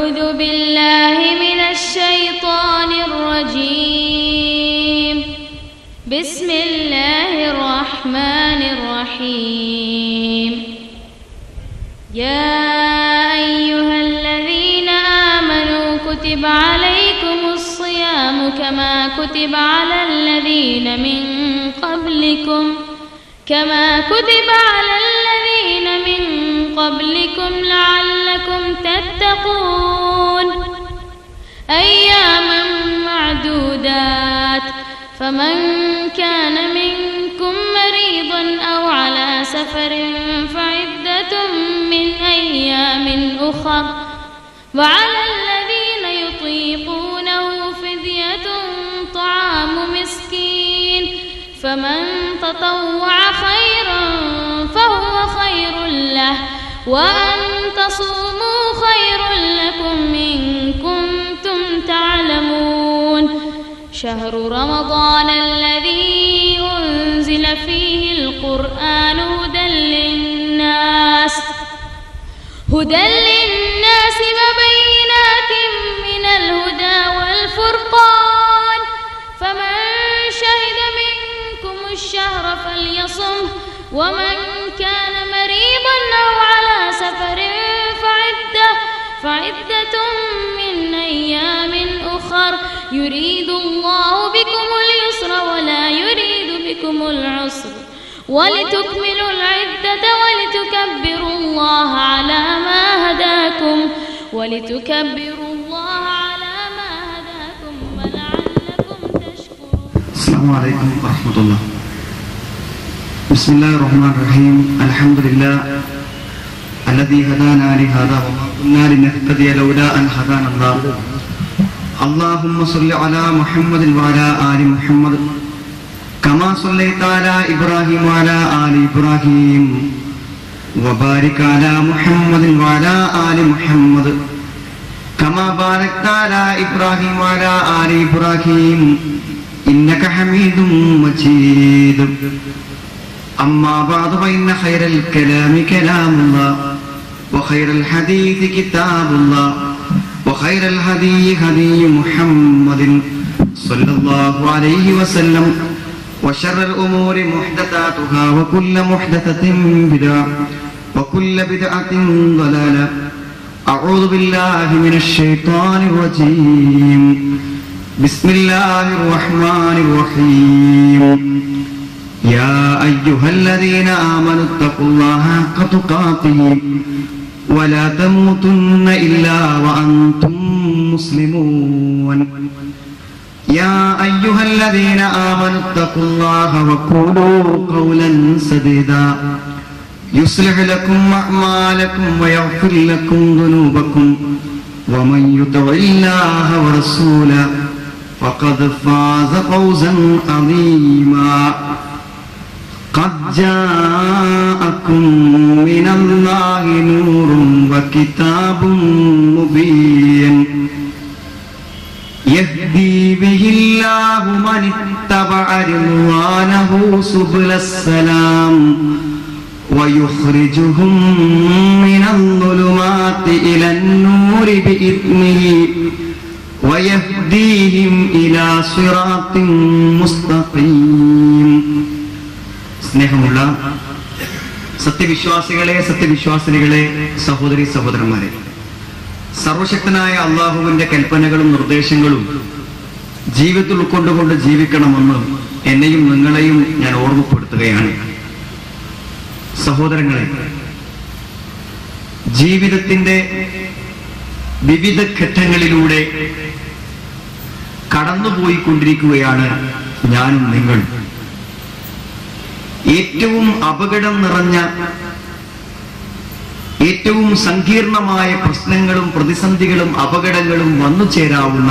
أعوذ بالله من الشيطان الرجيم بسم الله الرحمن الرحيم يا أيها الذين آمنوا كتب عليكم الصيام كما كتب على الذين من قبلكم كما كتب على الذين من قبلكم لعلكم تتقون أياما معدودات فمن كان منكم مريضا أو على سفر فعدة من أيام أخر وعلى الذين يطيقونه فدية طعام مسكين فمن تطوع خيرا فهو خير له وأن تصوموا خير لكم إن كنتم تعلمون شهر رمضان الذي أنزل فيه القرآن هدى للناس هدى للناس وبينات من الهدى والفرقان فمن شهد منكم الشهر فليصم ومن كان مريضا أو على سفر فعدة فعدة من أيام أخر يريد الله بكم اليسر ولا يريد بكم العسر ولتكملوا العدة ولتكبروا الله على ما هداكم ولتكبروا الله على ما هداكم ولعلكم تشكرون السلام عليكم ورحمة الله بسم الله الرحمن الرحيم الحمد لله الذي هدانا لهذا وما كنا لنهتدي لولا أن هدانا الله اللهم صل على محمد وعلى آل محمد كما صليت على إبراهيم وعلى آل إبراهيم وبارك على محمد وعلى آل محمد كما باركت على إبراهيم وعلى آل إبراهيم إنك حميد مجيد أما بعد فإن خير الكلام كلام الله وخير الحديث كتاب الله وخير الهدي هدي محمد صلى الله عليه وسلم وشر الأمور محدثاتها وكل محدثة بدعة وكل بدعة ضلالة أعوذ بالله من الشيطان الرجيم بسم الله الرحمن الرحيم يا أيها الذين آمنوا اتقوا الله حق تقاته ولا تموتن إلا وأنتم مسلمون يا أيها الذين آمنوا اتقوا الله وقولوا قولا سديدا يصلح لكم أعمالكم ويغفر لكم ذنوبكم ومن يطع الله ورسوله فقد فاز فوزا عظيما قد جاءكم من الله نور وكتاب مبين يهدي به الله من اتبع رضوانه سبل السلام ويخرجهم من الظلمات إلى النور بإذنه ويهديهم إلى صراط مستقيم സ്നേഹമുള്ള സത്യവിശ്വാസികളെ സത്യവിശ്വാസിനികളെ സഹോദരി സഹോദരന്മാരെ സർവശക്തനായ അള്ളാഹുവിന്റെ കൽപ്പനകളും നിർദ്ദേശങ്ങളും ജീവിതത്തിൽ ഉൾക്കൊണ്ടുകൊണ്ട് ജീവിക്കണമെന്ന് എന്നെയും നിങ്ങളെയും ഞാൻ ഓർമ്മപ്പെടുത്തുകയാണ് സഹോദരങ്ങളെ ജീവിതത്തിന്റെ വിവിധ ഘട്ടങ്ങളിലൂടെ കടന്നുപോയിക്കൊണ്ടിരിക്കുകയാണ് ഞാനും നിങ്ങൾ ഏറ്റവും അപകടം നിറഞ്ഞ ഏറ്റവും സങ്കീർണമായ പ്രശ്നങ്ങളും പ്രതിസന്ധികളും അപകടങ്ങളും വന്നു ചേരാവുന്ന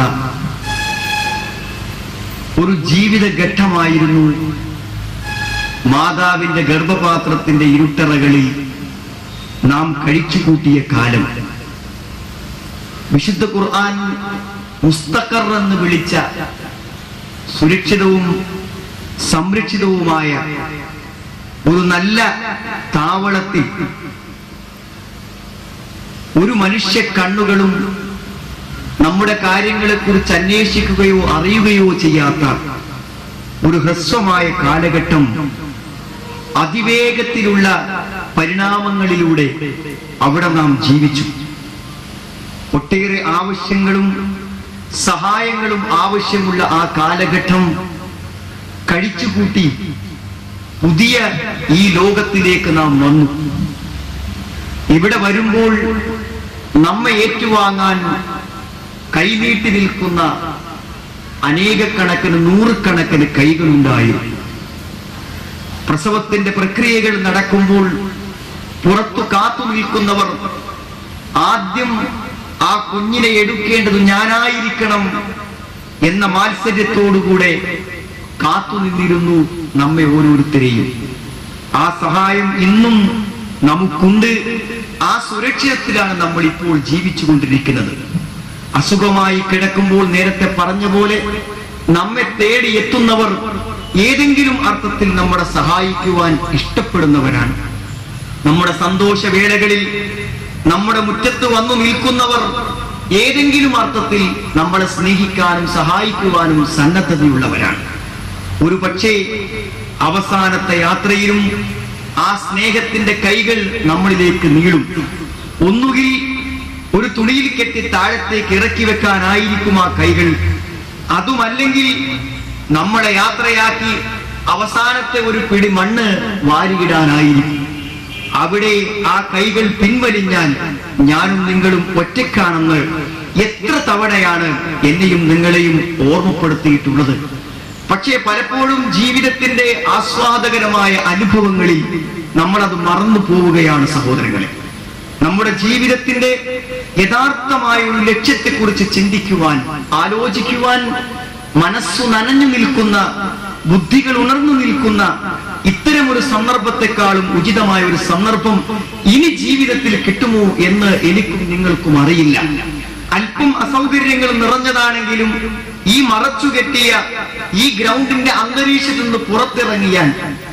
ഒരു ജീവിത ഘട്ടമായിരുന്നു മാതാവിന്റെ ഗർഭപാത്രത്തിന്റെ ഇരുട്ടറകളിൽ നാം കഴിച്ചുകൂട്ടിയ കാലം വിശുദ്ധ ഖുർആൻ മുസ്തഖർ എന്ന് വിളിച്ച സുരക്ഷിതവും സംരക്ഷിതവുമായ ഒരു നല്ല താവളത്തിൽ ഒരു മനുഷ്യ കണ്ണുകളും നമ്മുടെ കാര്യങ്ങളെക്കുറിച്ച് അന്വേഷിക്കുകയോ അറിയുകയോ ചെയ്യാത്ത ഒരു ഹ്രസ്വമായ കാലഘട്ടം അതിവേഗത്തിലുള്ള പരിണാമങ്ങളിലൂടെ അവിടെ നാം ജീവിച്ചു ഒട്ടേറെ ആവശ്യങ്ങളും സഹായങ്ങളും ആവശ്യമുള്ള ആ കാലഘട്ടം കഴിച്ചുകൂട്ടി പുതിയ ഈ ലോകത്തിലേക്ക് നാം വന്നു ഇവിടെ വരുമ്പോൾ നമ്മെ ഏറ്റുവാങ്ങാൻ കൈനീട്ടി നിൽക്കുന്ന അനേകക്കണക്കിന് നൂറുകണക്കിന് കൈകളുണ്ടായിരുന്നു പ്രസവത്തിന്റെ പ്രക്രിയകൾ നടക്കുമ്പോൾ പുറത്തു കാത്തു നിൽക്കുന്നവർ ആദ്യം ആ കുഞ്ഞിനെ എടുക്കേണ്ടത് ഞാനായിരിക്കണം എന്ന മാത്സര്യത്തോടുകൂടെ കാത്തു നിന്നിരുന്നു നമ്മെ ഓരോരുത്തരെയും ആ സഹായം ഇന്നും നമുക്കുണ്ട് ആ സുരക്ഷിതത്തിലാണ് നമ്മൾ ഇപ്പോൾ ജീവിച്ചുകൊണ്ടിരിക്കുന്നത് അസുഖമായി കിടക്കുമ്പോൾ നേരത്തെ പറഞ്ഞ പോലെ നമ്മെ തേടി എത്തുന്നവർ ഏതെങ്കിലും അർത്ഥത്തിൽ നമ്മളെ സഹായിക്കുവാൻ ഇഷ്ടപ്പെടുന്നവരാണ് നമ്മുടെ സന്തോഷവേളകളിൽ നമ്മുടെ മുറ്റത്ത് വന്നു നിൽക്കുന്നവർ ഏതെങ്കിലും അർത്ഥത്തിൽ നമ്മളെ സ്നേഹിക്കാനും സഹായിക്കുവാനും സന്നദ്ധതയുള്ളവരാണ് ഒരു പക്ഷേ അവസാനത്തെ യാത്രയിലും ആ സ്നേഹത്തിന്റെ കൈകൾ നമ്മളിലേക്ക് നീളും ഒന്നുകിൽ ഒരു തുണിയിൽ കെട്ടി താഴത്തേക്ക് ഇറക്കി വെക്കാനായിരിക്കും ആ കൈകൾ അതുമല്ലെങ്കിൽ നമ്മളെ യാത്രയാക്കി അവസാനത്തെ ഒരു പിടി മണ്ണ് വാരിയിടാനായിരിക്കും അവിടെ ആ കൈകൾ പിൻവലിഞ്ഞാൽ ഞാനും നിങ്ങളും ഒറ്റക്കാണെന്ന് എത്ര തവണയാണ് എന്നെയും നിങ്ങളെയും ഓർമ്മപ്പെടുത്തിയിട്ടുള്ളത് പക്ഷേ പലപ്പോഴും ജീവിതത്തിന്റെ ആസ്വാദകരമായ അനുഭവങ്ങളിൽ നമ്മളത് മറന്നു പോവുകയാണ് സഹോദരങ്ങളെ നമ്മുടെ ജീവിതത്തിന്റെ യഥാർത്ഥമായ ഒരു ലക്ഷ്യത്തെക്കുറിച്ച് ചിന്തിക്കുവാൻ ആലോചിക്കുവാൻ മനസ്സു നനഞ്ഞു നിൽക്കുന്ന ബുദ്ധികൾ ഉണർന്നു നിൽക്കുന്ന ഇത്തരമൊരു സന്ദർഭത്തെക്കാളും ഉചിതമായ ഒരു സന്ദർഭം ഇനി ജീവിതത്തിൽ കിട്ടുമോ എന്ന് എനിക്കും നിങ്ങൾക്കും അറിയില്ല അല്പം അസൗകര്യങ്ങൾ നിറഞ്ഞതാണെങ്കിലും ഈ മറച്ചുകെട്ടിയ ഈ ഗ്രൗണ്ടിന്റെ അന്തരീക്ഷത്തിൽ നിന്ന് പുറത്തിറങ്ങിയാൽ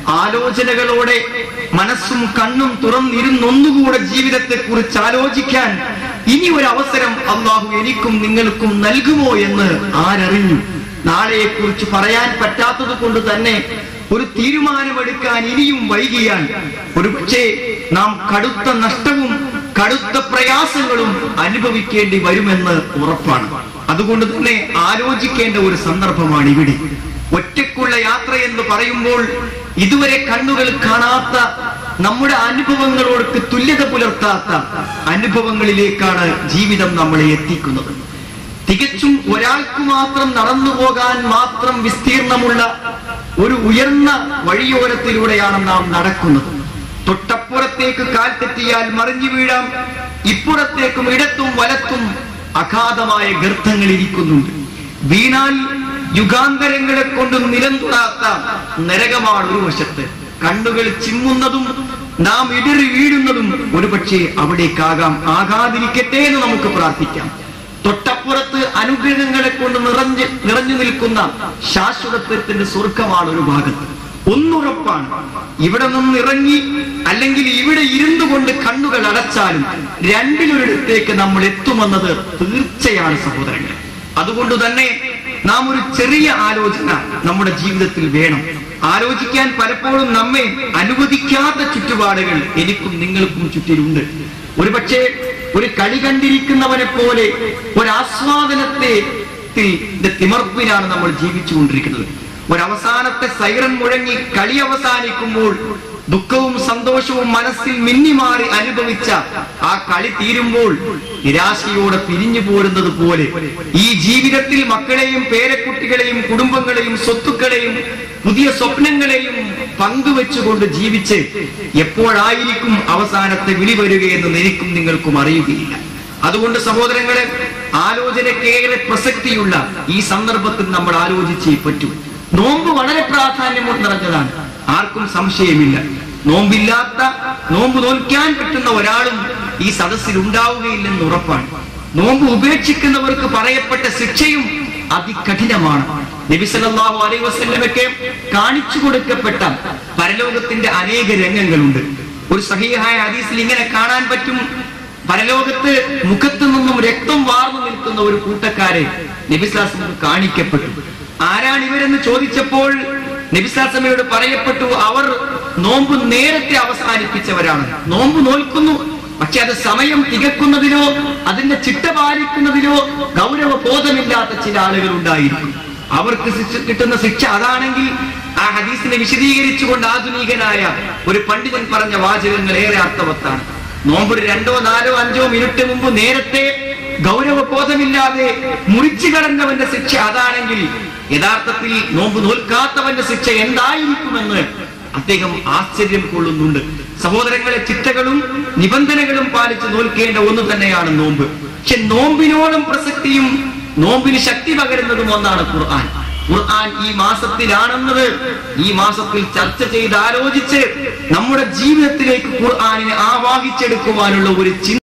ആലോചനകളോടെ മനസ്സും കണ്ണും തുറന്നിരുന്നൊന്നുകൂടെ ജീവിതത്തെ കുറിച്ച് ആലോചിക്കാൻ ഇനി ഒരു അവസരം അള്ളാഹു എനിക്കും നിങ്ങൾക്കും നൽകുമോ എന്ന് ആരറിഞ്ഞു നാളെയെ കുറിച്ച് പറയാൻ പറ്റാത്തത് കൊണ്ട് തന്നെ ഒരു തീരുമാനമെടുക്കാൻ ഇനിയും വൈകിയാൽ ഒരു പക്ഷേ നാം കടുത്ത നഷ്ടവും കടുത്ത പ്രയാസങ്ങളും അനുഭവിക്കേണ്ടി വരുമെന്ന് ഉറപ്പാണ് അതുകൊണ്ട് തന്നെ ആലോചിക്കേണ്ട ഒരു സന്ദർഭമാണ് ഇവിടെ ഒറ്റക്കുള്ള യാത്ര എന്ന് പറയുമ്പോൾ ഇതുവരെ കണ്ണുകൾ കാണാത്ത നമ്മുടെ അനുഭവങ്ങളോട് തുല്യത പുലർത്താത്ത അനുഭവങ്ങളിലേക്കാണ് ജീവിതം നമ്മളെ എത്തിക്കുന്നത് തികച്ചും ഒരാൾക്ക് മാത്രം നടന്നു പോകാൻ മാത്രം വിസ്തീർണമുള്ള ഒരു ഉയർന്ന വഴിയോരത്തിലൂടെയാണ് നാം നടക്കുന്നത് തൊട്ടപ്പുറത്തേക്ക് കാൽ തെറ്റിയാൽ മറിഞ്ഞു വീഴാം ഇപ്പുറത്തേക്കും ഇടത്തും വലത്തും അഗാധമായ ഗർത്തങ്ങൾ ഇരിക്കുന്നുണ്ട് വീണാൽ യുഗാന്തരങ്ങളെ കൊണ്ട് നിലന്തുടാത്ത നരകമാണ് ഒരു വശത്ത് കണ്ണുകൾ ചിമ്മുന്നതും നാം ഇടറി വീഴുന്നതും ഒരുപക്ഷെ അവിടേക്കാകാം ആകാതിരിക്കട്ടെ എന്ന് നമുക്ക് പ്രാർത്ഥിക്കാം തൊട്ടപ്പുറത്ത് അനുഗ്രഹങ്ങളെ കൊണ്ട് നിറഞ്ഞ് നിറഞ്ഞു നിൽക്കുന്ന ശാശ്വതത്വത്തിന്റെ സ്വർഗമാണ് ഒരു ഭാഗത്ത് ഒന്നുറപ്പാണ് ഇവിടെ നിന്ന് ഇറങ്ങി അല്ലെങ്കിൽ ഇവിടെ ഇരുന്നു കൊണ്ട് കണ്ണുകൾ അടച്ചാലും രണ്ടിലൊരിടത്തേക്ക് നമ്മൾ എത്തുമെന്നത് തീർച്ചയാണ് സഹോദരങ്ങൾ അതുകൊണ്ട് തന്നെ നാം ഒരു ചെറിയ ആലോചന നമ്മുടെ ജീവിതത്തിൽ വേണം ആലോചിക്കാൻ പലപ്പോഴും നമ്മെ അനുവദിക്കാത്ത ചുറ്റുപാടുകൾ എനിക്കും നിങ്ങൾക്കും ചുറ്റിലുണ്ട് ഒരുപക്ഷെ ഒരു കളി കണ്ടിരിക്കുന്നവനെ പോലെ ഒരാസ്വാദനത്തെ ത്തിന്റെ തിമർപ്പിലാണ് നമ്മൾ ജീവിച്ചുകൊണ്ടിരിക്കുന്നത് ഒരവസാനത്തെ സൈറൻ മുഴങ്ങി കളി അവസാനിക്കുമ്പോൾ ദുഃഖവും സന്തോഷവും മനസ്സിൽ മിന്നിമാറി അനുഭവിച്ച ആ കളി തീരുമ്പോൾ നിരാശയോടെ പിരിഞ്ഞു പോരുന്നത് പോലെ ഈ ജീവിതത്തിൽ മക്കളെയും പേരക്കുട്ടികളെയും കുടുംബങ്ങളെയും സ്വത്തുക്കളെയും പുതിയ സ്വപ്നങ്ങളെയും പങ്കുവെച്ചുകൊണ്ട് ജീവിച്ച് എപ്പോഴായിരിക്കും അവസാനത്തെ വിളി വരികയെന്ന് എനിക്കും നിങ്ങൾക്കും അറിയുകയില്ല അതുകൊണ്ട് സഹോദരങ്ങളെ ആലോചനക്കേറെ പ്രസക്തിയുള്ള ഈ സന്ദർഭത്തിൽ നമ്മൾ ആലോചിച്ചേ പറ്റൂ നോമ്പ് വളരെ പ്രാധാന്യം നിറഞ്ഞതാണ് ആർക്കും സംശയമില്ല നോമ്പില്ലാത്ത നോമ്പ് നോൽക്കാൻ പറ്റുന്ന ഒരാളും ഈ സദസ്സിൽ ഉണ്ടാവുകയില്ലെന്ന് ഉറപ്പാണ് നോമ്പ് ഉപേക്ഷിക്കുന്നവർക്ക് പറയപ്പെട്ട ശിക്ഷയും അതികഠിനമാണ് നബി സല്ലല്ലാഹു അലൈഹി വസല്ലമയ്ക്ക് കാണിച്ചു കൊടുക്കപ്പെട്ട പരലോകത്തിന്റെ അനേക രംഗങ്ങളുണ്ട് ഒരു സഹീഹായ ഹദീസിൽ ഇങ്ങനെ കാണാൻ പറ്റും പരലോകത്ത് മുഖത്ത് നിന്നും രക്തം വാർന്നു നിൽക്കുന്ന നോക്കുന്ന ഒരു കൂട്ടക്കാരെ നബിസ്ലാസം കാണിക്കപ്പെട്ടു ആരാണ് ഇവരെന്ന് ചോദിച്ചപ്പോൾ നബിസ്ലാസമയോട് പറയപ്പെട്ടു അവർ നോമ്പ് നേരത്തെ അവസാനിപ്പിച്ചവരാണ് നോമ്പ് നോൽക്കുന്നു പക്ഷെ അത് സമയം തികക്കുന്നതിലോ അതിന്റെ ചിട്ട പാലിക്കുന്നതിലോ ഗൗരവ ബോധമില്ലാത്ത ചില ആളുകൾ ഉണ്ടായിരിക്കും അവർക്ക് ശിക്ഷ- കിട്ടുന്ന ശിക്ഷ അതാണെങ്കിൽ ആ ഹദീസിനെ വിശദീകരിച്ചുകൊണ്ട് ആധുനികനായ ഒരു പണ്ഡിതൻ പറഞ്ഞ വാചകങ്ങൾ ഏറെ അർത്ഥവത്താണ് നോമ്പ് ഒരു രണ്ടോ നാലോ അഞ്ചോ മിനിറ്റ് മുമ്പ് നേരത്തെ ഗൗരവ ബോധമില്ലാതെ മുറിച്ചു കടന്നവന്റെ ശിക്ഷ അതാണെങ്കിൽ യഥാർത്ഥത്തിൽ നോമ്പ് നോൽക്കാത്തവന്റെ ശിക്ഷ എന്തായിരിക്കുമെന്ന് അദ്ദേഹം ആശ്ചര്യം കൊള്ളുന്നുണ്ട് സഹോദരങ്ങളെ ചിട്ടകളും നിബന്ധനകളും പാലിച്ച് നോൽക്കേണ്ട ഒന്ന് തന്നെയാണ് നോമ്പ് പക്ഷെ നോമ്പിനോളം പ്രസക്തിയും നോമ്പിന് ശക്തി പകരുന്നതും ഒന്നാണ് ഖുർആൻ ഖുർആൻ ഈ മാസത്തിലാണെന്നത് ഈ മാസത്തിൽ ചർച്ച ചെയ്ത് ആലോചിച്ച് നമ്മുടെ ജീവിതത്തിലേക്ക് ഖുർആാനിനെ ആവാഹിച്ചെടുക്കുവാനുള്ള ഒരു ചിന്ത